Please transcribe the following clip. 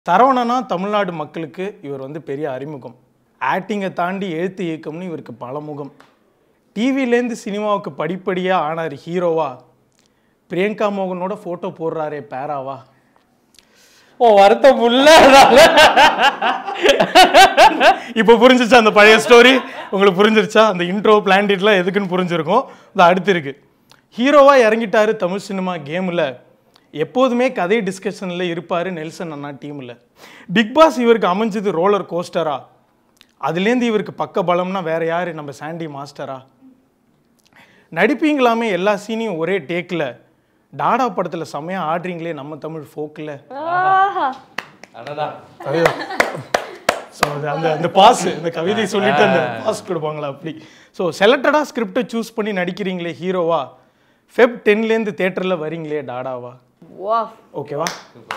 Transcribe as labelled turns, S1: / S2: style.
S1: சரவணனா தமிழ்நாடு மக்களுக்கு இவர் வந்து பெரிய அறிமுகம் ஆக்டிங்கை தாண்டி எழுத்து இயக்கம்னு இவருக்கு பல முகம் டிவிலேருந்து சினிமாவுக்கு படிப்படியாக ஆனார் ஹீரோவா பிரியங்கா மோகனோட ஃபோட்டோ போடுறாரே பேராவா
S2: ஓ வருத்தம் உள்ள
S1: இப்போ புரிஞ்சிருச்சா அந்த பழைய ஸ்டோரி உங்களுக்கு புரிஞ்சிருச்சா அந்த இன்ட்ரோ பிளான்டிட்லாம் எதுக்குன்னு புரிஞ்சிருக்கும் இது அடுத்து இருக்கு ஹீரோவா இறங்கிட்டாரு தமிழ் சினிமா கேமில் எப்போதுமே கதை டிஸ்கஷனில் இருப்பார் நெல்சன் அண்ணா டீமில் பிக் பாஸ் இவருக்கு அமைஞ்சது ரோலர் கோஸ்டரா அதுலேருந்து இவருக்கு பக்க பலம்னா வேற யாரு நம்ம சாண்டி மாஸ்டரா நடிப்பீங்களாமே எல்லா சீனையும் ஒரே டேக்கில் டாடா படத்தில் செம்மையாக ஆடுறீங்களே நம்ம தமிழ் ஃபோக்கில்
S2: அடடா
S1: ஸோ அது அந்த அந்த பாஸ் இந்த கவிதை சொல்லிட்டு அந்த பாஸ் கொடுப்பாங்களா அப்படி ஸோ செலக்டடாக ஸ்கிரிப்டை சூஸ் பண்ணி நடிக்கிறீங்களே ஹீரோவா ஃபெப் டென்லேருந்து தேட்டரில் வரீங்களே டாடாவா
S3: வா
S1: ஓகேவா